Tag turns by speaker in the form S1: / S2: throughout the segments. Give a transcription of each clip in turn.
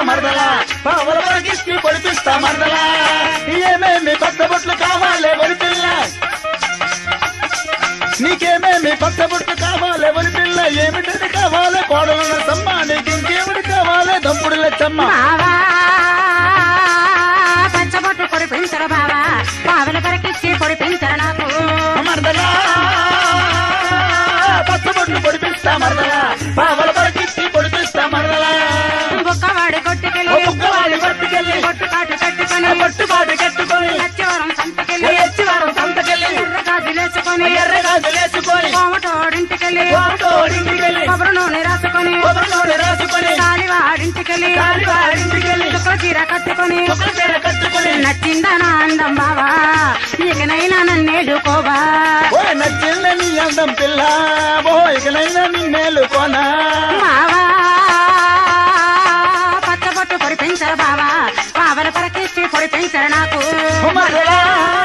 S1: మరదలా పావల పరకిచ్చి పొడిపిస్తా మరదలా ఏమేమి కొత్త బొట్లు కావాలి ఒరి పిల్ల నీకేమేమి కొత్త బొట్లు కావాలి ఒరి పిల్ల ఏమిటది కావాలి కోడల నరసమ్మ నీకు ఇంకేమిటి కావాలి దంపుడు లచ్చమ్మ
S2: బావా పచ్చబొట్టు పొడిపించరు బావా పావల పరకిచ్చి పొడిపించరు నాకు
S1: మరదలా కొత్త బొట్లు పొడిపిస్తా మరదలా పావల పరకిచ్చి పొడిపిస్తా మరదలా
S2: బొక్కవాడి కొట్టుకెళ్ళి
S1: ఓ బుగ్గవాడి కొట్టుకెళ్ళి
S2: బొట్టు కాటు కట్టుకొని
S1: పట్టుబాటు కట్టుకొని
S2: లచ్చివరం సంతకెళ్ళి
S1: ఎచ్చివారం సంతకెళ్ళి
S2: ఎర్ర గాజులేసుకొని
S1: ఎర్రగాజు లేచుకొని
S2: కోమటోడింటికెళ్ళి
S1: కోమటోడింటికెళ్ళి
S2: కొబ్బరి నూనె రాసుకొని
S1: కొబ్బరి నూనె రాసుకొని
S2: కాలివాడింటికెళ్ళి
S1: కాలివాడింటికెళ్ళి
S2: చుక్కల చీర కట్టుకొని
S1: చుక్కల చీర కట్టుకొని
S2: నచ్చిందా నా అందం బావా ఇకనైనా నన్నేలుకోవా
S1: ఓ నచ్చింద నీ అందం పిల్ల ఓ ఇకనైనా నిన్నేలుకోనా
S2: బావా పచ్చబొట్టు పొడిపించరు బావా పావల పరకిచ్చి పొడిపించరు నాకు
S1: మరదలా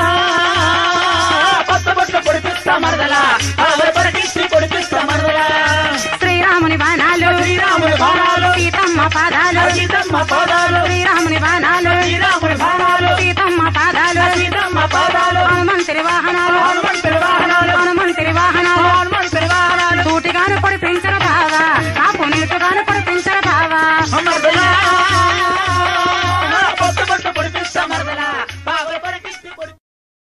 S1: కొత్త బొట్లు పొడిపిస్తా మరదలా ఆవిడ పరకిచ్చి పొడిపిస్తా మరదలా
S2: శ్రీరాముని బాణాలు
S1: శ్రీరాముని బాణాలు
S2: సీతమ్మ పాదాలు
S1: సీతమ్మ పాదాలు
S2: శ్రీరాముని బాణాలు
S1: శ్రీరాముని బాణాలు
S2: సీతమ్మ పాదాలు
S1: సీతమ్మ పాదాలు
S2: హనుమంతుని వాహనాలు
S1: హనుమంతుని